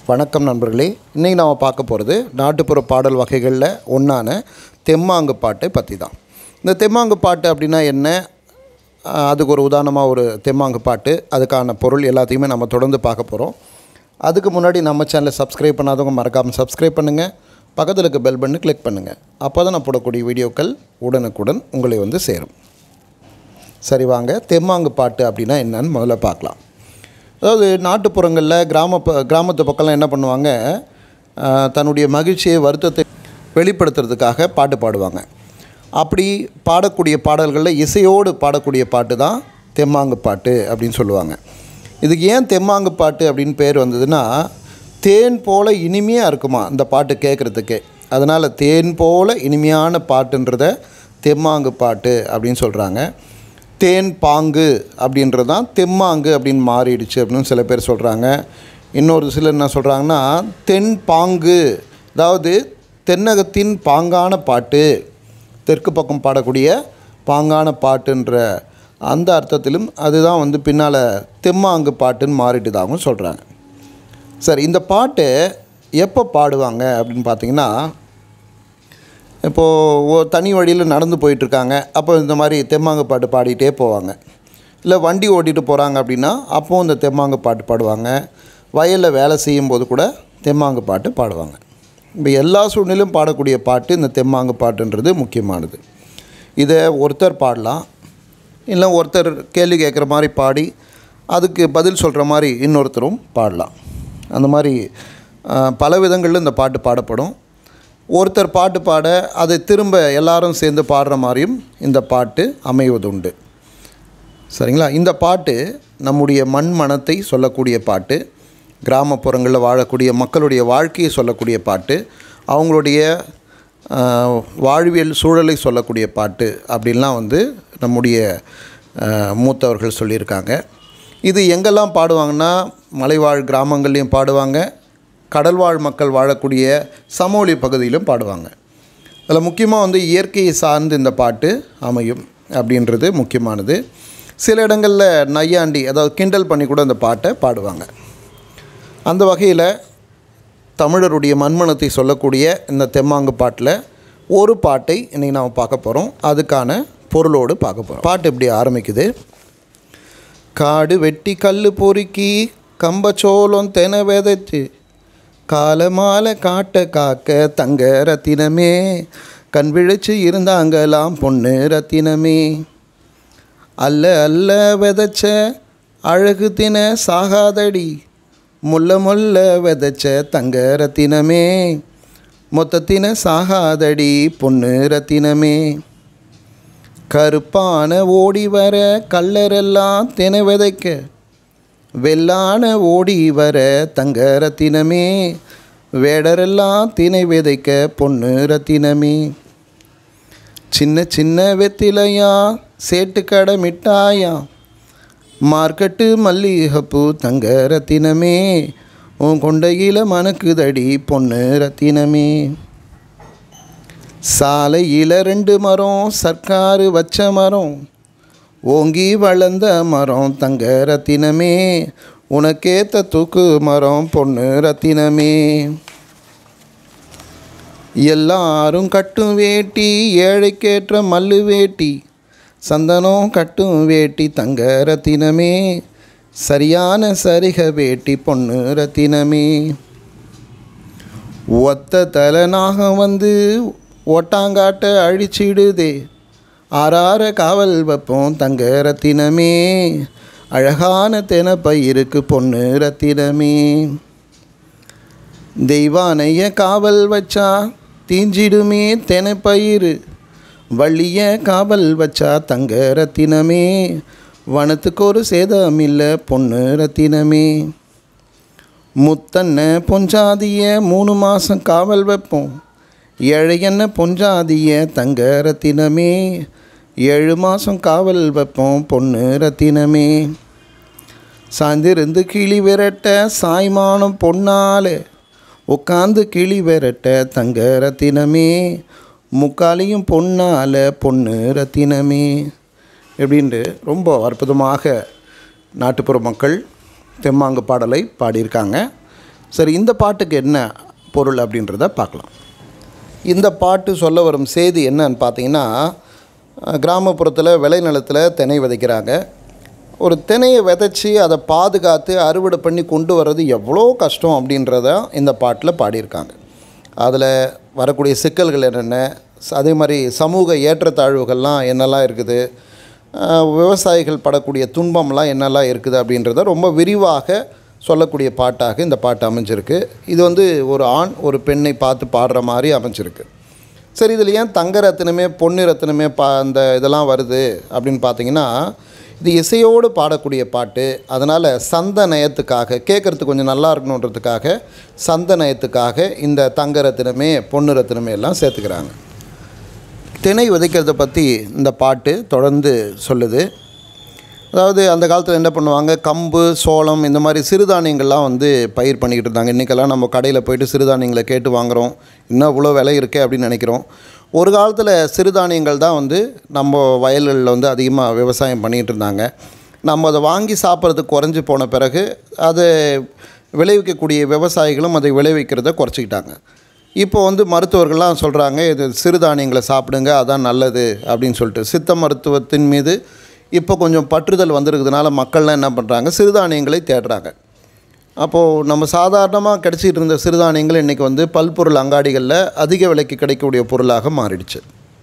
வணக்கம் நண்பர்களே இன்றைக்கி நாம் பார்க்க போகிறது நாட்டுப்புற பாடல் வகைகளில் ஒன்றான தெம்மாங்கு பாட்டை பற்றி தான் இந்த தெம்மாங்கு பாட்டு அப்படின்னா என்ன ஆஹ் அதுக்கு ஒரு உதாரணமாக ஒரு தெம்மாங்கு பாட்டு அதுக்கான பொருள் எல்லாத்தையுமே நம்ம தொடர்ந்து பார்க்க போகிறோம் அதுக்கு முன்னாடி நம்ம சேனலை சப்ஸ்கிரைப் பண்ணாதவங்க மறக்காமல் சப்ஸ்கிரைப் பண்ணுங்கள் பக்கத்தில் இருக்க பெல் பட்டனை கிளிக் பண்ணுங்கள் அப்போ தான் நான் போடக்கூடிய வீடியோக்கள் உடனுக்குடன் உங்களை வந்து சேரும் சரி வாங்க தெம்மாங்கு பாட்டு அப்படின்னா என்னன்னு முதல்ல பார்க்கலாம் அதாவது நாட்டுப்புறங்களில் கிராம ப- கிராமத்து பக்கம்லாம் என்ன பண்ணுவாங்க ஆஹ், தன்னுடைய மகிழ்ச்சியை வருத்தத்தை வெளிப்படுத்துறதுக்காக பாட்டு பாடுவாங்க அப்படி பாடக்கூடிய பாடல்களில் இசையோடு பாடக்கூடிய பாட்டு தான் தெம்மாங்கு பாட்டு அப்படின்னு சொல்லுவாங்க இதுக்கு ஏன் தெம்மாங்கு பாட்டு அப்படின்னு பேர் வந்ததுன்னா தேன் போல இனிமையாக இருக்குமா இந்த பாட்டு கேட்குறதுக்கே அதனால் தேன் போல இனிமையான பாட்டுன்றத தெம்மாங்கு பாட்டு அப்படின்னு சொல்கிறாங்க தேன் பாங்கு அப்படின்றது தான் தெம்மாங்கு அப்படின்னு மாறிடுச்சு அப்படின்னு சில பேர் சொல்கிறாங்க இன்னொரு சிலர் என்ன சொல்கிறாங்கன்னா தென் பாங்கு அதாவது தென்னகத்தின் பாங்கான பாட்டு தெற்கு பக்கம் பாடக்கூடிய பாங்கான பாட்டுன்ற அந்த அர்த்தத்திலும் அதுதான் வந்து பின்னால் தெம்மாங்கு பாட்டுன்னு மாறிட்டுதாகவும் சொல்கிறாங்க சரி இந்த பாட்டு எப்போ பாடுவாங்க அப்படின்னு பார்த்தீங்கன்னா இப்போது ஒரு தனி வழியில் நடந்து போயிட்டுருக்காங்க அப்போ இந்த மாதிரி தெம்மாங்கு பாட்டு பாடிட்டே போவாங்க இல்லை வண்டி ஓட்டிகிட்டு போகிறாங்க அப்படின்னா அப்போவும் இந்த தெம்மாங்கு பாட்டு பாடுவாங்க வயலில் வேலை செய்யும்போது கூட தெம்மாங்கு பாட்டு பாடுவாங்க இப்போ எல்லா சூழ்நிலையும் பாடக்கூடிய பாட்டு இந்த தெம்மாங்கு பாட்டுன்றது முக்கியமானது இதை ஒருத்தர் பாடலாம் இல்லை ஒருத்தர் கேள்வி கேட்குற மாதிரி பாடி அதுக்கு பதில் சொல்கிற மாதிரி இன்னொருத்தரும் பாடலாம் அந்த மாதிரி அஹ், பல விதங்களில் இந்த பாட்டு பாடப்படும் ஒருத்தர் பாட்டு பாட அதை திரும்ப எல்லாரும் சேர்ந்து பாடுற மாதிரியும் இந்த பாட்டு அமைவதுண்டு சரிங்களா இந்த பாட்டு நம்முடைய மண் மனத்தை சொல்லக்கூடிய பாட்டு கிராமப்புறங்களில் வாழக்கூடிய மக்களுடைய வாழ்க்கையை சொல்லக்கூடிய பாட்டு அவங்களுடைய ஆஹ், வாழ்வியல் சூழலை சொல்லக்கூடிய பாட்டு அப்படின்லாம் வந்து நம்முடைய ஆஹ், மூத்தவர்கள் சொல்லியிருக்காங்க இது எங்கெல்லாம் பாடுவாங்கன்னா மலைவாழ் கிராமங்கள்லேயும் பாடுவாங்க கடல்வாழ் மக்கள் வாழக்கூடிய சமவெளி பகுதியிலும் பாடுவாங்க அதில் முக்கியமாக வந்து இயற்கையை சார்ந்து இந்த பாட்டு அமையும் அப்படின்றது முக்கியமானது சில இடங்களில் நையாண்டி அதாவது கிண்டல் பண்ணி கூட இந்த பாட்டை பாடுவாங்க அந்த வகையில் தமிழருடைய மண்மனத்தை சொல்லக்கூடிய இந்த தெம்மாங்கு பாட்டில் ஒரு பாட்டை இன்றைக்கி நாம் பார்க்க போகிறோம் அதுக்கான பொருளோடு பார்க்க போகிறோம் பாட்டு இப்படி ஆரம்பிக்குது காடு வெட்டி கல் பொறுக்கி கம்பச்சோளம் தென விதைச்சு காலமால காட்ட காக்க தங்க ரத்தினமே கண் விழிச்சு இருந்தாங்கலாம் பொண்ணு ரத்தினமே அல்ல அல்ல விதைச்ச அழகு தின சாகாதடி முள்ள முள்ள விதைச்ச தங்க ரத்தினமே மொத்தத்தின சாகாதடி பொண்ணு ரத்தினமே கருப்பான ஓடி வர கல்லரெல்லாம் தின விதைக்க வெள்ளான ஓடி வர தங்க ரத்தினமே வேடரெல்லாம் தினை விதைக்க பொண்ணு ரத்தினமே சின்ன சின்ன வெத்திலையா சேட்டுக்கடை மிட்டாயா மார்க்கெட்டு மல்லிகைப்பூ தங்க ரத்தினமே உன் கொண்டையில் மணக்குதடி பொண்ணு ரத்தினமே சாலையில் ரெண்டு மரம் சர்க்காரு வச்ச மரம் ஓங்கி வளர்ந்த மரம் தங்க ரத்தினமே உனக்கேத்த தூக்கு மரம் பொண்ணு ரத்தினமே எல்லாரும் கட்டும் வேட்டி ஏழைக்கேற்ற மல்லு வேட்டி சந்தனம் கட்டும் வேட்டி தங்க ரத்தினமே சரியான சரிக வேட்டி பொண்ணு ரத்தினமே ஒத்த தலை நாகம் வந்து ஓட்டாங்காட்ட அழிச்சிடுதே ஆறார காவல் வைப்போம் தங்க ரத்தினமே அழகான தெனப்பயிருக்கு பொண்ணு ரத்தினமே தெய்வானைய காவல் வச்சா தீஞ்சிடுமே தெனப்பயிறு வள்ளிய காவல் வச்சா தங்க ரத்தினமே வனத்துக்கு ஒரு சேதம் இல்லை பொண்ணு ரத்தினமே முத்தன்ன பொஞ்சாதிய மூணு மாதம் காவல் வைப்போம் ஏழையன்ன பொஞ்சாதிய தங்க ரத்தினமே ஏழு மாதம் காவல் வைப்போம் பொண்ணு ரத்தினமே சாய்ந்திருந்து கிளி விரட்ட சாய்மானம் பொன்னாலே உட்காந்து கிளி விரட்ட தங்க ரத்தினமே முக்காலையும் பொன்னால பொண்ணு ரத்தினமே எப்படின்ட்டு ரொம்ப அற்புதமாக நாட்டுப்புற மக்கள் தெம்மாங்கு பாடலை பாடியிருக்காங்க சரி இந்த பாட்டுக்கு என்ன பொருள் அப்படின்றத பார்க்கலாம் இந்த பாட்டு சொல்ல வரும் செய்தி என்னன்னு பார்த்தீங்கன்னா கிராமப்புறத்தில் விளைநிலத்தில் திணை விதைக்கிறாங்க ஒரு திணையை விதைச்சி அதை பாதுகாத்து அறுவடை பண்ணி கொண்டு வர்றது எவ்வளோ கஷ்டம் அப்படின்றத இந்த பாட்டில் பாடியிருக்காங்க அதில் வரக்கூடிய சிக்கல்கள் என்னென்ன ச- அதே மாதிரி சமூக ஏற்றத்தாழ்வுகள்லாம் என்னெல்லாம் இருக்குது அஹ், விவசாயிகள் படக்கூடிய துன்பம்லாம் என்னெல்லாம் இருக்குது அப்படின்றத ரொம்ப விரிவாக சொல்லக்கூடிய பாட்டாக இந்த பாட்டு அமைஞ்சிருக்கு இது வந்து ஒரு ஆண் ஒரு பெண்ணை பார்த்து பாடுற மாதிரி அமைஞ்சிருக்கு சரி இதில் ஏன் தங்க ரத்தினமே பொன்னு ரத்தினமே பா அந்த இதெல்லாம் வருது அப்படின்னு பார்த்தீங்கன்னா இது இசையோடு பாடக்கூடிய பாட்டு அதனால் சந்த நயத்துக்காக கேட்குறதுக்கு கொஞ்சம் நல்லா இருக்கணுன்றதுக்காக சந்த நயத்துக்காக இந்த தங்க ரத்தினமே பொன்னு ரத்தினமே எல்லாம் சேர்த்துக்கிறாங்க திணை விதைக்கிறத பற்றி இந்த பாட்டு தொடர்ந்து சொல்லுது அதாவது அந்த காலத்தில் என்ன பண்ணுவாங்க கம்பு சோளம் இந்த மாதிரி சிறுதானியங்கள்லாம் வந்து பயிர் பண்ணிக்கிட்டு இருந்தாங்க இன்றைக்கெல்லாம் நம்ம கடையில் போயிட்டு சிறுதானியங்களை கேட்டு வாங்குகிறோம் இன்னும் இவ்வளோ விலை இருக்கே அப்படின்னு நினைக்கிறோம் ஒரு காலத்தில் சிறுதானியங்கள் தான் வந்து நம்ம வயல்களில் வந்து அதிகமாக விவசாயம் பண்ணிகிட்டு இருந்தாங்க நம்ம அதை வாங்கி சாப்பிட்றதுக்கு குறைஞ்சி போன பிறகு அதை விளைவிக்கக்கூடிய விவசாயிகளும் அதை விளைவிக்கிறத குறைச்சிக்கிட்டாங்க இப்போ வந்து மருத்துவர்கள்லாம் சொல்கிறாங்க இது சிறுதானியங்களை சாப்பிடுங்க அதான் நல்லது அப்படின்னு சொல்லிட்டு சித்த மருத்துவத்தின் மீது இப்போ கொஞ்சம் பற்றுதல் வந்திருக்கிறதுனால மக்கள்லாம் என்ன பண்ணுறாங்க சிறுதானியங்களை தேடுறாங்க அப்போது நம்ம சாதாரணமாக கிடச்சிட்டு இருந்த சிறுதானியங்கள் இன்றைக்கி வந்து பல்பொருள் அங்காடிகளில் அதிக விலைக்கு கிடைக்கக்கூடிய பொருளாக மாறிடுச்சு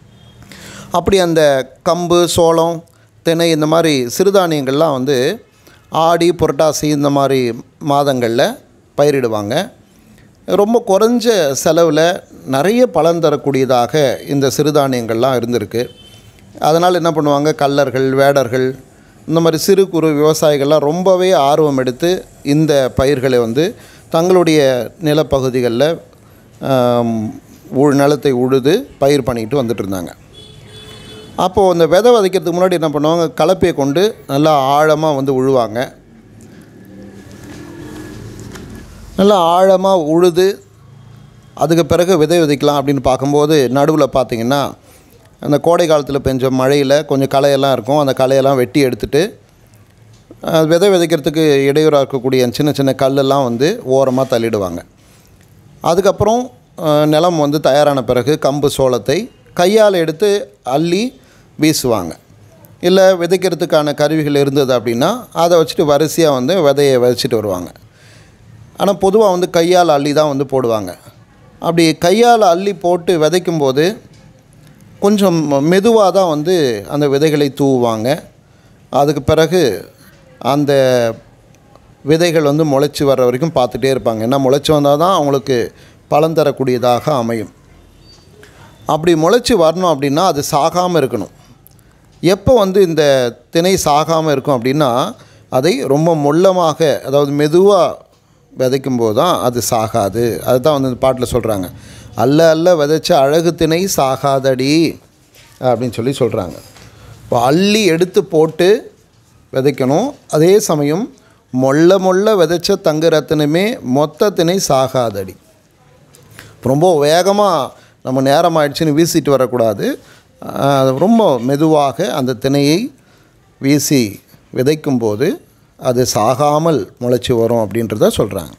அப்படி அந்த கம்பு சோளம் திணை இந்த மாதிரி சிறுதானியங்கள்லாம் வந்து ஆடி புரட்டாசி இந்த மாதிரி மாதங்களில் பயிரிடுவாங்க ரொம்ப குறைஞ்ச செலவில் நிறைய பலன் தரக்கூடியதாக இந்த சிறுதானியங்கள்லாம் இருந்திருக்கு அதனால் என்ன பண்ணுவாங்க கள்ளர்கள் வேடர்கள் இந்த மாதிரி சிறு குறு விவசாயிகள்லாம் ரொம்பவே ஆர்வம் எடுத்து இந்த பயிர்களை வந்து தங்களுடைய நிலப்பகுதிகளில் ஆம், உழ் நிலத்தை உழுது பயிர் பண்ணிட்டு வந்துட்டு இருந்தாங்க அப்போது இந்த விதை விதைக்கிறதுக்கு முன்னாடி என்ன பண்ணுவாங்க கலப்பையை கொண்டு நல்லா ஆழமாக வந்து உழுவாங்க நல்லா ஆழமாக உழுது அதுக்கு பிறகு விதை விதைக்கலாம் அப்படின்னு பார்க்கும்போது நடுவில் பார்த்தீங்கன்னா அந்த கோடை காலத்தில் பெஞ்ச மழையில் கொஞ்சம் களையெல்லாம் இருக்கும் அந்த களையெல்லாம் வெட்டி எடுத்துட்டு அஹ், விதை விதைக்கிறதுக்கு இடையூறாக இருக்கக்கூடிய சின்ன சின்ன கல்லெல்லாம் வந்து ஓரமாக தள்ளிடுவாங்க அதுக்கப்புறம் அஹ், நிலம் வந்து தயாரான பிறகு கம்பு சோளத்தை கையால் எடுத்து அள்ளி வீசுவாங்க இல்லை விதைக்கிறதுக்கான கருவிகள் இருந்தது அப்படின்னா அதை வச்சுட்டு வரிசையாக வந்து விதையை விதைச்சிட்டு வருவாங்க ஆனால் பொதுவாக வந்து கையால் அள்ளி தான் வந்து போடுவாங்க அப்படி கையால் அள்ளி போட்டு விதைக்கும்போது கொஞ்சம் மெதுவாக தான் வந்து அந்த விதைகளை தூவுவாங்க அதுக்கு பிறகு அந்த விதைகள் வந்து முளைச்சி வர்ற வரைக்கும் பார்த்துட்டே இருப்பாங்க ஏன்னா முளைச்சி வந்தால் தான் அவங்களுக்கு பலன் தரக்கூடியதாக அமையும் அப்படி முளைச்சி வரணும் அப்படின்னா அது சாகாமல் இருக்கணும் எப்போ வந்து இந்த திணை சாகாமல் இருக்கும் அப்படின்னா அதை ரொம்ப மொல்லமாக அதாவது மெதுவாக விதைக்கும் போது தான் அது சாகாது அதுதான் வந்து இந்த பாட்டில் சொல்கிறாங்க அல்ல அல்ல விதைச்ச அழகு திணை சாகாதடி அப்படின்னு சொல்லி சொல்கிறாங்க இப்போ அள்ளி எடுத்து போட்டு விதைக்கணும் அதே சமயம் மொள்ள மொள்ள விதைச்ச தங்க ரத்தினமே மொத்த திணை சாகாதடி ரொம்ப வேகமாக நம்ம நேரம் ஆயிடுச்சுன்னு வீசிட்டு வரக்கூடாது ஆஹ் ரொம்ப மெதுவாக அந்த திணையை வீசி விதைக்கும்போது அது சாகாமல் முளைச்சி வரும் அப்படின்றத சொல்கிறாங்க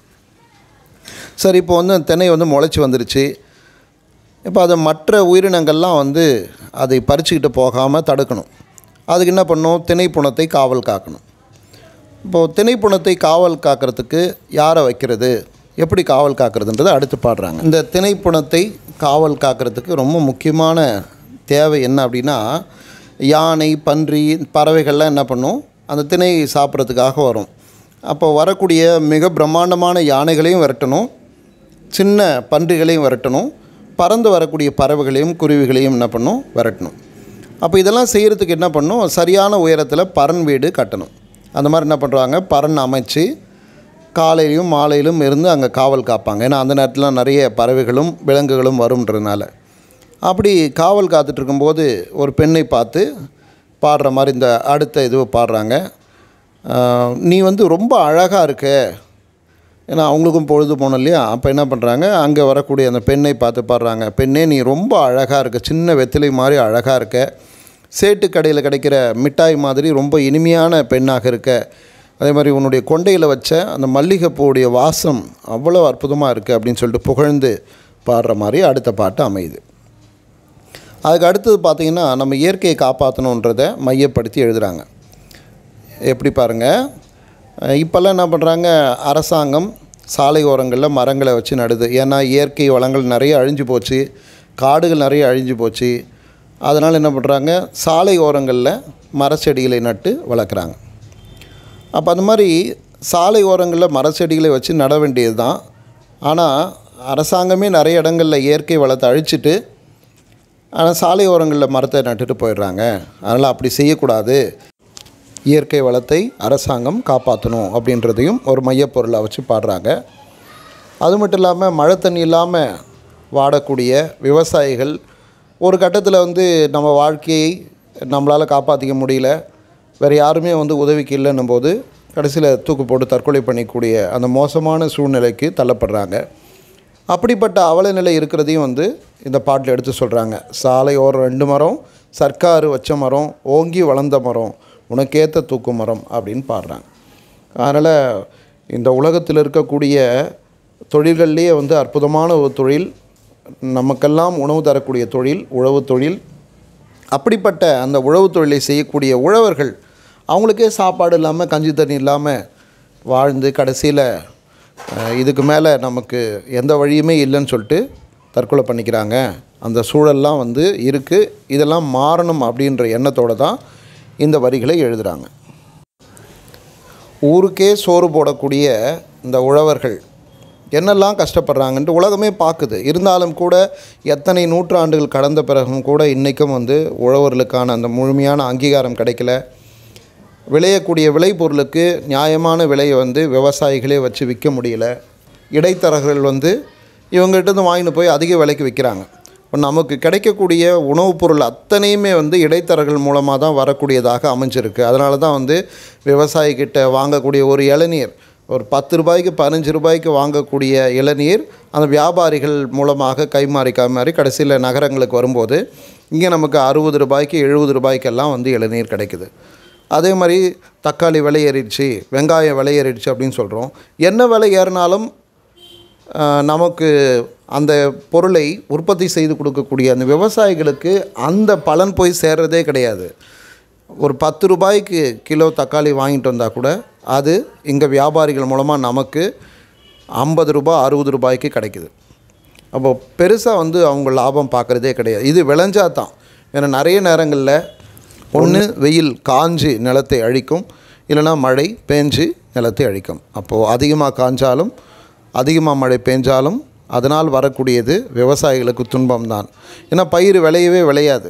சரி இப்போ வந்து அந்த திணை வந்து முளைச்சி வந்துருச்சு இப்போ அதை மற்ற உயிரினங்கள்லாம் வந்து அதை பறிச்சுக்கிட்டு போகாமல் தடுக்கணும் அதுக்கு என்ன பண்ணணும் திணைப்புணத்தை காவல் காக்கணும் இப்போது திணைப்புணத்தை காவல் காக்கிறதுக்கு யாரை வைக்கிறது எப்படி காவல் காக்கிறதுன்றதை அடுத்து பாடுறாங்க இந்த திணைப்புணத்தை காவல் காக்கிறதுக்கு ரொம்ப முக்கியமான தேவை என்ன அப்படின்னா யானை பன்றி பறவைகள்லாம் என்ன பண்ணும் அந்த திணை சாப்பிட்றதுக்காக வரும் அப்போ வரக்கூடிய மிக பிரம்மாண்டமான யானைகளையும் விரட்டணும் சின்ன பன்றிகளையும் விரட்டணும் பறந்து வரக்கூடிய பறவைகளையும் குருவிகளையும் என்ன பண்ணும் விரட்டணும் அப்போ இதெல்லாம் செய்கிறதுக்கு என்ன பண்ணும் சரியான உயரத்தில் பறன் வீடு கட்டணும் அந்த மாதிரி என்ன பண்ணுறாங்க பறன் அமைச்சு காலையிலும் மாலையிலும் இருந்து அங்கே காவல் காப்பாங்க ஏன்னா அந்த நேரத்தில் நிறைய பறவைகளும் விலங்குகளும் வரும்ன்றதுனால அப்படி காவல் காத்துட்டு இருக்கும்போது ஒரு பெண்ணை பார்த்து பாடுற மாதிரி இந்த அடுத்த இதுவை பாடுறாங்க ஆஹ், நீ வந்து ரொம்ப அழகாக இருக்க ஏன்னா அவங்களுக்கும் பொழுது போனோம் இல்லையா அப்போ என்ன பண்ணுறாங்க அங்கே வரக்கூடிய அந்த பெண்ணை பார்த்து பாடுறாங்க பெண்ணே நீ ரொம்ப அழகாக இருக்க சின்ன வெத்திலை மாதிரி அழகாக இருக்க சேட்டு கடையில் கிடைக்கிற மிட்டாய் மாதிரி ரொம்ப இனிமையான பெண்ணாக இருக்க அதே மாதிரி உன்னுடைய கொண்டையில் வச்ச அந்த மல்லிகைப்பூவுடைய வாசம் அவ்வளோ அற்புதமாக இருக்குது அப்படின்னு சொல்லிட்டு புகழ்ந்து பாடுற மாதிரி அடுத்த பாட்டு அமையுது அதுக்கு அடுத்தது பார்த்திங்கன்னா நம்ம இயற்கையை காப்பாற்றணுன்றதை மையப்படுத்தி எழுதுகிறாங்க எப்படி பாருங்கள் இப்போல்லாம் என்ன பண்ணுறாங்க அரசாங்கம் சாலை ஓரங்களில் மரங்களை வச்சு நடுது ஏன்னா இயற்கை வளங்கள் நிறைய அழிஞ்சு போச்சு காடுகள் நிறைய அழிஞ்சு போச்சு அதனால் என்ன பண்ணுறாங்க சாலை ஓரங்களில் மரச்செடிகளை நட்டு வளர்க்குறாங்க அப்போ அந்த மாதிரி சாலை ஓரங்களில் மரச்செடிகளை வச்சு நட வேண்டியது தான் ஆனால் அரசாங்கமே நிறைய இடங்களில் இயற்கை வளத்தை அழிச்சிட்டு ஆனால் சாலை ஓரங்களில் மரத்தை நட்டுட்டு போயிடுறாங்க அதனால் அப்படி செய்யக்கூடாது இயற்கை வளத்தை அரசாங்கம் காப்பாற்றணும் அப்படின்றதையும் ஒரு மையப்பொருளை வச்சு பாடுறாங்க அது மட்டும் இல்லாமல் மழை தண்ணி இல்லாமல் வாடக்கூடிய விவசாயிகள் ஒரு கட்டத்தில் வந்து நம்ம வாழ்க்கையை நம்மளால் காப்பாற்றிக்க முடியல வேறு யாருமே வந்து உதவிக்கு இல்லைன்னும் போது கடைசியில் தூக்கு போட்டு தற்கொலை பண்ணிக்கூடிய அந்த மோசமான சூழ்நிலைக்கு தள்ளப்படுறாங்க அப்படிப்பட்ட அவல நிலை இருக்கிறதையும் வந்து இந்த பாட்டில் எடுத்து சொல்கிறாங்க சாலை ஓரம் ரெண்டு மரம் சர்க்காரு வச்ச மரம் ஓங்கி வளர்ந்த மரம் உனக்கேற்ற தூக்கு மரம் அப்படின்னு பாடுறாங்க அதனால் இந்த உலகத்தில் இருக்கக்கூடிய தொழில்கள்லேயே வந்து அற்புதமான ஒரு தொழில் நமக்கெல்லாம் உணவு தரக்கூடிய தொழில் உழவு தொழில் அப்படிப்பட்ட அந்த உழவு தொழிலை செய்யக்கூடிய உழவர்கள் அவங்களுக்கே சாப்பாடு இல்லாமல் கஞ்சி தண்ணி இல்லாமல் வாழ்ந்து கடைசியில் அஹ், இதுக்கு மேலே நமக்கு எந்த வழியுமே இல்லைன்னு சொல்லிட்டு தற்கொலை பண்ணிக்கிறாங்க அந்த சூழல்லாம் வந்து இருக்குது இதெல்லாம் மாறணும் அப்படின்ற எண்ணத்தோடு தான் இந்த வரிகளை எழுதுகிறாங்க ஊருக்கே சோறு போடக்கூடிய இந்த உழவர்கள் என்னெல்லாம் கஷ்டப்படுறாங்கன்ட்டு உலகமே பார்க்குது இருந்தாலும் கூட எத்தனை நூற்றாண்டுகள் கடந்த பிறகும் கூட இன்றைக்கும் வந்து உழவர்களுக்கான அந்த முழுமையான அங்கீகாரம் கிடைக்கல விளையக்கூடிய விளைபொருளுக்கு நியாயமான விலையை வந்து விவசாயிகளே வச்சு விற்க முடியல இடைத்தரகர்கள் வந்து இவங்ககிட்ட இருந்து வாங்கிட்டு போய் அதிக விலைக்கு விற்கிறாங்க இப்போ நமக்கு கிடைக்கக்கூடிய உணவுப் பொருள் அத்தனையுமே வந்து இடைத்தரகர்கள் மூலமாக தான் வரக்கூடியதாக அமைஞ்சிருக்கு அதனால தான் வந்து விவசாயிக்கிட்ட வாங்கக்கூடிய ஒரு இளநீர் ஒரு பத்து ரூபாய்க்கு பதினஞ்சு ரூபாய்க்கு வாங்கக்கூடிய இளநீர் அந்த வியாபாரிகள் மூலமாக கைமாறி கைமாறி கடைசியில் நகரங்களுக்கு வரும்போது இங்கே நமக்கு அறுபது ரூபாய்க்கு எழுபது ரூபாய்க்கெல்லாம் வந்து இளநீர் கிடைக்குது அதே மாதிரி தக்காளி விலை ஏறிடுச்சு வெங்காயம் விலை ஏறிடுச்சு அப்படின்னு சொல்கிறோம் என்ன விலை ஏறினாலும் ஆஹ், நமக்கு அந்த பொருளை உற்பத்தி செய்து கொடுக்கக்கூடிய அந்த விவசாயிகளுக்கு அந்த பலன் போய் சேர்றதே கிடையாது ஒரு பத்து ரூபாய்க்கு கிலோ தக்காளி வாங்கிட்டு வந்தால் கூட அது இங்கே வியாபாரிகள் மூலமாக நமக்கு ஐம்பது ரூபாய் அறுபது ரூபாய்க்கு கிடைக்குது அப்போ பெருசாக வந்து அவங்க லாபம் பார்க்குறதே கிடையாது இது விளைஞ்சா தான் ஏன்னா நிறைய நேரங்களில் ஒன்று வெயில் காஞ்சு நிலத்தை அழிக்கும் இல்லைன்னா மழை பேஞ்சு நிலத்தை அழிக்கும் அப்போது அதிகமாக காஞ்சாலும் அதிகமாக மழை பெஞ்சாலும் அதனால் வரக்கூடியது விவசாயிகளுக்கு துன்பம் தான் ஏன்னா பயிர் விளையவே விளையாது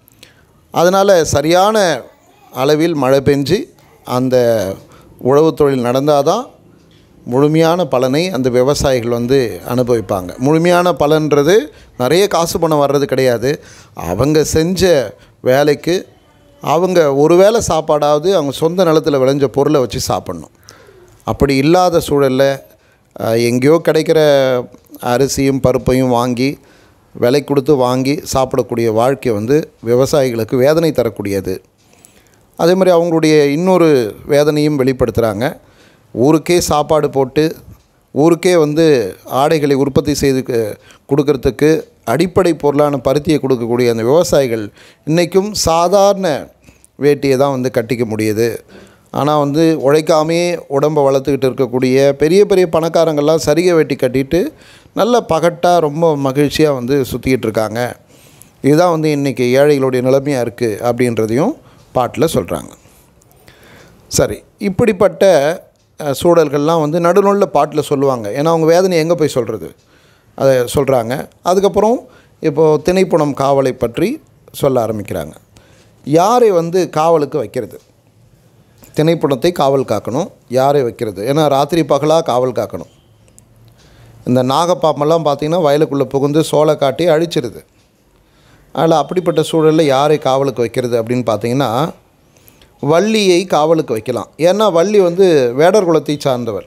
அதனால் சரியான அளவில் மழை பெஞ்சு அந்த உழவு தொழில் நடந்தால் தான் முழுமையான பலனை அந்த விவசாயிகள் வந்து அனுபவிப்பாங்க முழுமையான பலன்றது நிறைய காசு பணம் வர்றது கிடையாது அவங்க செஞ்ச வேலைக்கு அவங்க ஒரு வேளை சாப்பாடாவது அவங்க சொந்த நிலத்தில் விளைஞ்ச பொருளை வச்சு சாப்பிட்ணும் அப்படி இல்லாத சூழலில் அஹ், எங்கேயோ கிடைக்கிற அரிசியும் பருப்பையும் வாங்கி விலை கொடுத்து வாங்கி சாப்பிடக்கூடிய வாழ்க்கை வந்து விவசாயிகளுக்கு வேதனை தரக்கூடியது அதே மாதிரி அவங்களுடைய இன்னொரு வேதனையும் வெளிப்படுத்துகிறாங்க ஊருக்கே சாப்பாடு போட்டு ஊருக்கே வந்து ஆடைகளை உற்பத்தி செய்து கு- கொடுக்கறதுக்கு அடிப்படை பொருளான பருத்தியை கொடுக்கக்கூடிய அந்த விவசாயிகள் இன்றைக்கும் சாதாரண வேட்டியை தான் வந்து கட்டிக்க முடியுது ஆனால் வந்து உழைக்காமையே உடம்பை வளர்த்துக்கிட்டு இருக்கக்கூடிய பெரிய பெரிய பணக்காரங்கள்லாம் சரிகை வெட்டி கட்டிட்டு நல்ல பகட்டாக ரொம்ப மகிழ்ச்சியாக வந்து சுற்றிக்கிட்டு இருக்காங்க இதுதான் வந்து இன்றைக்கி ஏழைகளுடைய நிலைமையாக இருக்குது அப்படின்றதையும் பாட்டில் சொல்கிறாங்க சரி இப்படிப்பட்ட அஹ், சூழல்கள்லாம் வந்து நடுநூலில் பாட்டில் சொல்லுவாங்க ஏன்னா அவங்க வேதனை எங்கே போய் சொல்கிறது அதை சொல்கிறாங்க அதுக்கப்புறம் இப்போது திணைப்புணம் காவலை பற்றி சொல்ல ஆரம்பிக்கிறாங்க யாரை வந்து காவலுக்கு வைக்கிறது திணைப்புணத்தை காவல் காக்கணும் யாரை வைக்கிறது ஏன்னா ராத்திரி பகலாக காவல் காக்கணும் இந்த நாகப்பாம்பெல்லாம் பார்த்திங்கன்னா வயலுக்குள்ளே புகுந்து சோளை காட்டி அழிச்சிருது அதில் அப்படிப்பட்ட சூழலில் யாரை காவலுக்கு வைக்கிறது அப்படின்னு பார்த்தீங்கன்னா வள்ளியை காவலுக்கு வைக்கலாம் ஏன்னா வள்ளி வந்து வேடர் குலத்தை சார்ந்தவர்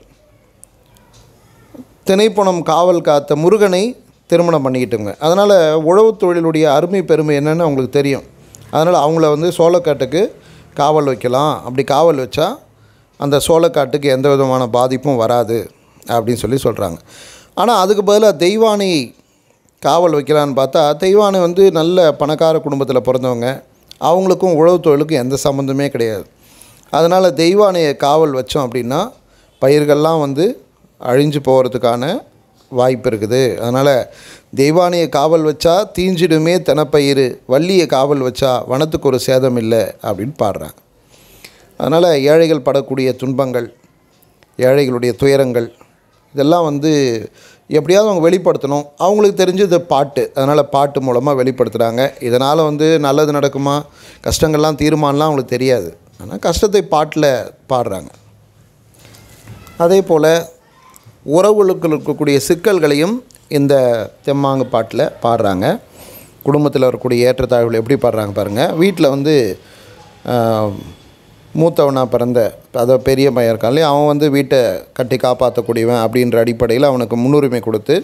திணைப்புணம் காவல் காத்த முருகனை திருமணம் பண்ணிக்கிட்டுங்க அதனால் உழவு தொழிலுடைய அருமை பெருமை என்னன்னு அவங்களுக்கு தெரியும் அதனால் அவங்கள வந்து சோளக்காட்டுக்கு காவல் வைக்கலாம் அப்படி காவல் வச்சா அந்த சோளக்காட்டுக்கு எந்த விதமான பாதிப்பும் வராது அப்படின்னு சொல்லி சொல்கிறாங்க ஆனால் அதுக்கு பதிலாக தெய்வானை காவல் வைக்கலான்னு பார்த்தா தெய்வானை வந்து நல்ல பணக்கார குடும்பத்தில் பிறந்தவங்க அவங்களுக்கும் உழவு தொழிலுக்கும் எந்த சம்மந்தமே கிடையாது அதனால் தெய்வானையை காவல் வச்சோம் அப்படின்னா பயிர்கள்லாம் வந்து அழிஞ்சு போகிறதுக்கான வாய்ப்பு இருக்குது அதனால் தெய்வானையை காவல் வச்சா தீஞ்சிடுமே தெனப்பயிர் வள்ளியை காவல் வச்சா வனத்துக்கு ஒரு சேதம் இல்லை அப்படின்னு பாடுறாங்க அதனால் ஏழைகள் படக்கூடிய துன்பங்கள் ஏழைகளுடைய துயரங்கள் இதெல்லாம் வந்து எப்படியாவது அவங்க வெளிப்படுத்தணும் அவங்களுக்கு தெரிஞ்சது பாட்டு அதனால் பாட்டு மூலமாக வெளிப்படுத்துகிறாங்க இதனால் வந்து நல்லது நடக்குமா கஷ்டங்கள்லாம் தீருமானலாம் அவங்களுக்கு தெரியாது ஆனால் கஷ்டத்தை பாட்டில் பாடுறாங்க அதே போல் உறவுகளுக்கு இருக்கக்கூடிய சிக்கல்களையும் இந்த தெம்மாங்கு பாட்டில் பாடுறாங்க குடும்பத்தில் இருக்கக்கூடிய ஏற்றத்தாழ்வுகள் எப்படி பாடுறாங்க பாருங்கள் வீட்டில் வந்து ஆஹ், மூத்தவனாக பிறந்த அதை பெரிய பையன் இருக்கான் இல்லையா அவன் வந்து வீட்டை கட்டி காப்பாற்றக்கூடியவன் அப்படின்ற அடிப்படையில் அவனுக்கு முன்னுரிமை கொடுத்து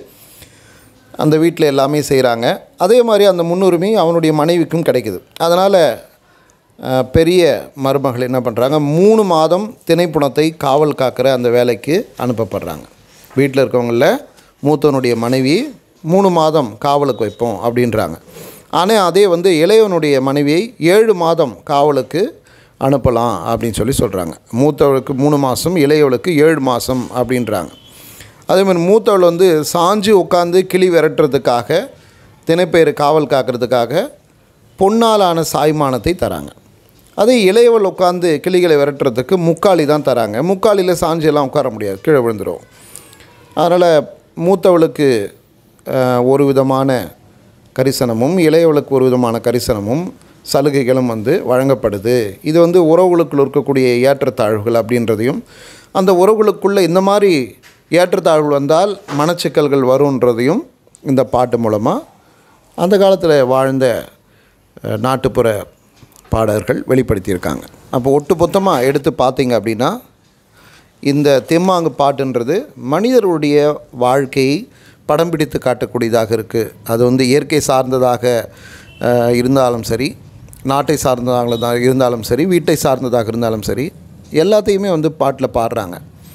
அந்த வீட்டில் எல்லாமே செய்கிறாங்க அதே மாதிரி அந்த முன்னுரிமை அவனுடைய மனைவிக்கும் கிடைக்குது அதனால் அஹ், பெரிய மருமகள் என்ன பண்ணுறாங்க மூணு மாதம் திணைப்புணத்தை காவல் காக்கிற அந்த வேலைக்கு அனுப்பப்படுறாங்க வீட்டில் இருக்கவங்கள மூத்தவனுடைய மனைவி மூணு மாதம் காவலுக்கு வைப்போம் அப்படின்றாங்க ஆனால் அதே வந்து இளையவனுடைய மனைவியை ஏழு மாதம் காவலுக்கு அனுப்பலாம் அப்படின்னு சொல்லி சொல்கிறாங்க மூத்தவளுக்கு மூணு மாதம் இளையவளுக்கு ஏழு மாதம் அப்படின்றாங்க அதே மாதிரி மூத்தவள் வந்து சாஞ்சு உட்காந்து கிளி விரட்டுறதுக்காக தினைப்பயிறு காவல் காக்கிறதுக்காக பொன்னாலான சாய்மானத்தை தராங்க அதே இளையவள் உட்காந்து கிளிகளை விரட்டுறதுக்கு முக்காலி தான் தராங்க முக்காலியில் சாஞ்சு எல்லாம் உட்கார முடியாது கீழே விழுந்துடும் அதனால் மூத்தவளுக்கு அஹ், ஒரு விதமான கரிசனமும் இளையவளுக்கு ஒரு விதமான கரிசனமும் சலுகைகளும் வந்து வழங்கப்படுது இது வந்து உறவுகளுக்குள் இருக்கக்கூடிய ஏற்றத்தாழ்வுகள் அப்படின்றதையும் அந்த உறவுகளுக்குள்ளே இந்த மாதிரி ஏற்றத்தாழ்வுகள் வந்தால் மனச்சிக்கல்கள் வரும்ன்றதையும் இந்த பாட்டு மூலமாக அந்த காலத்தில் வாழ்ந்த அஹ், நாட்டுப்புற பாடகர்கள் வெளிப்படுத்தியிருக்காங்க அப்போ ஒட்டுமொத்தமாக எடுத்து பார்த்தீங்க அப்படின்னா இந்த தெம்மாங்கு பாட்டுன்றது மனிதருடைய வாழ்க்கையை படம் பிடித்து காட்டக்கூடியதாக இருக்குது அது வந்து இயற்கை சார்ந்ததாக அஹ், இருந்தாலும் சரி நாட்டை சார்ந்ததாக இருந்தாலும் சரி வீட்டை சார்ந்ததாக இருந்தாலும் சரி எல்லாத்தையுமே வந்து பாட்டில் பாடுறாங்க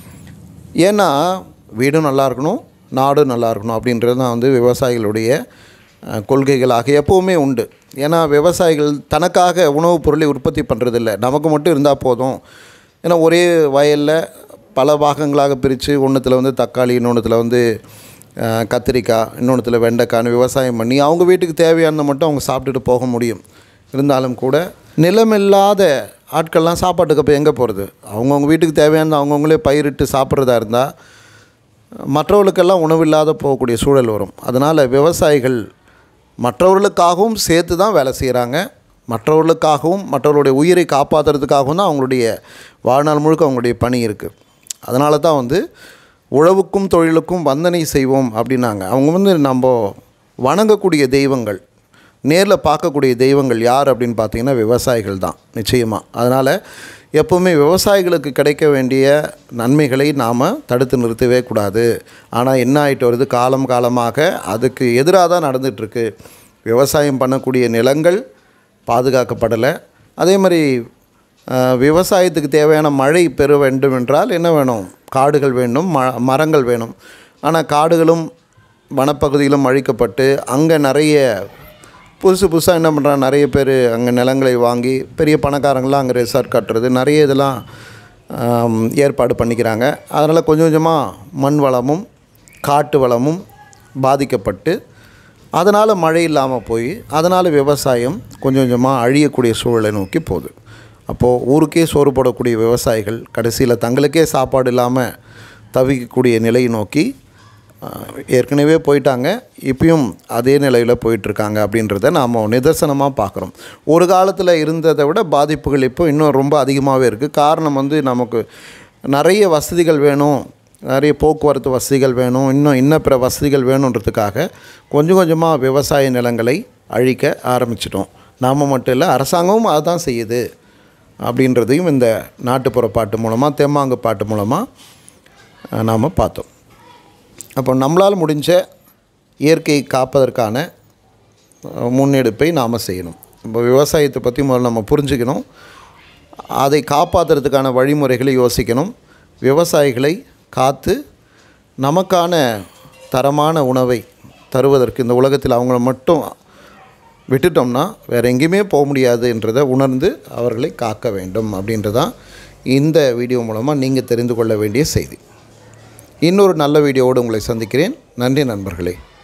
ஏன்னா வீடும் நல்லா இருக்கணும் நாடும் நல்லா இருக்கணும் அப்படின்றது தான் வந்து விவசாயிகளுடைய அஹ், கொள்கைகளாக எப்போவுமே உண்டு ஏன்னா விவசாயிகள் தனக்காக உணவுப் பொருளை உற்பத்தி பண்ணுறதில்ல நமக்கு மட்டும் இருந்தால் போதும் ஏன்னா ஒரே வயலில் பல பாகங்களாக பிரித்து ஒன்றுத்தில் வந்து தக்காளி இன்னொன்றுத்தில் வந்து அஹ், கத்திரிக்காய் இன்னொன்றுத்தில் வெண்டைக்காய்னு விவசாயம் பண்ணி அவங்க வீட்டுக்கு தேவையானதை மட்டும் அவங்க சாப்பிட்டுட்டு போக முடியும் இருந்தாலும் கூட நிலமில்லாத ஆட்கள்லாம் சாப்பாட்டுக்கு அப்போ எங்கே போகிறது அவங்கவுங்க வீட்டுக்கு தேவையானது அவங்கவுங்களே பயிரிட்டு சாப்பிட்றதா இருந்தால் மற்றவர்களுக்கெல்லாம் உணவில்லாத போகக்கூடிய சூழல் வரும் அதனால் விவசாயிகள் மற்றவர்களுக்காகவும் சேர்த்து தான் வேலை செய்கிறாங்க மற்றவர்களுக்காகவும் மற்றவர்களுடைய உயிரை காப்பாற்றுறதுக்காகவும் தான் அவங்களுடைய வாழ்நாள் முழுக்க அவங்களுடைய பணி இருக்குது அதனால தான் வந்து உழவுக்கும் தொழிலுக்கும் வந்தனை செய்வோம் அப்படின்னாங்க அவங்க வந்து நம்ம வணங்கக்கூடிய தெய்வங்கள் நேரில் பார்க்கக்கூடிய தெய்வங்கள் யார் அப்படின்னு பார்த்தீங்கன்னா விவசாயிகள் தான் நிச்சயமாக அதனால் எப்போவுமே விவசாயிகளுக்கு கிடைக்க வேண்டிய நன்மைகளை நாம் தடுத்து நிறுத்தவே கூடாது ஆனால் என்ன ஆகிட்டு வருது காலம் காலமாக அதுக்கு எதிராக தான் நடந்துகிட்ருக்கு விவசாயம் பண்ணக்கூடிய நிலங்கள் பாதுகாக்கப்படலை அதே மாதிரி அஹ், விவசாயத்துக்கு தேவையான மழை பெற வேண்டும் என்றால் என்ன வேணும் காடுகள் வேண்டும் ம மரங்கள் வேணும் ஆனால் காடுகளும் வனப்பகுதிகளும் அழிக்கப்பட்டு அங்கே நிறைய புதுசு புதுசாக என்ன பண்ணுறாங்க நிறைய பேர் அங்கே நிலங்களை வாங்கி பெரிய பணக்காரங்களாம் அங்கே ரெசார்ட் கட்டுறது நிறைய இதெல்லாம் ஆம், ஏற்பாடு பண்ணிக்கிறாங்க அதனால் கொஞ்சம் கொஞ்சமாக மண் வளமும் காட்டு வளமும் பாதிக்கப்பட்டு அதனால் மழை இல்லாமல் போய் அதனால் விவசாயம் கொஞ்சம் கொஞ்சமாக அழியக்கூடிய சூழலை நோக்கி போகுது அப்போது ஊருக்கே சோறு போடக்கூடிய விவசாயிகள் கடைசியில் தங்களுக்கே சாப்பாடு இல்லாமல் தவிக்கக்கூடிய நிலையை நோக்கி ஆஹ், ஏற்கனவே போயிட்டாங்க இப்பயும் அதே நிலையில் போயிட்டுருக்காங்க அப்படின்றத நாம் நிதர்சனமாக பார்க்குறோம் ஒரு காலத்தில் இருந்ததை விட பாதிப்புகள் இப்போ இன்னும் ரொம்ப அதிகமாகவே இருக்குது காரணம் வந்து நமக்கு நிறைய வசதிகள் வேணும் நிறைய போக்குவரத்து வசதிகள் வேணும் இன்னும் இன்ன பிற வசதிகள் வேணுன்றதுக்காக கொஞ்சம் கொஞ்சமாக விவசாய நிலங்களை அழிக்க ஆரம்பிச்சிட்டோம் நாம் மட்டும் இல்லை அரசாங்கமும் அதுதான் செய்யுது அப்படின்றதையும் இந்த நாட்டுப்புற பாட்டு மூலமாக தெம்மாங்கு பாட்டு மூலமாக நாம் பார்த்தோம் அப்போ நம்மளால் முடிஞ்ச இயற்கையை காப்பதற்கான அஹ், முன்னெடுப்பை நாம் செய்யணும் இப்போ விவசாயத்தை பற்றி முதல்ல நம்ம புரிஞ்சுக்கணும் அதை காப்பாற்றுறதுக்கான வழிமுறைகளை யோசிக்கணும் விவசாயிகளை காத்து நமக்கான தரமான உணவை தருவதற்கு இந்த உலகத்தில் அவங்கள மட்டும் விட்டுட்டோம்னா வேறு எங்கேயுமே போக முடியாது என்றதை உணர்ந்து அவர்களை காக்க வேண்டும் அப்படின்றதான் இந்த வீடியோ மூலமாக நீங்கள் தெரிந்து கொள்ள வேண்டிய செய்தி இன்னொரு நல்ல வீடியோவோடு உங்களை சந்திக்கிறேன் நன்றி நண்பர்களே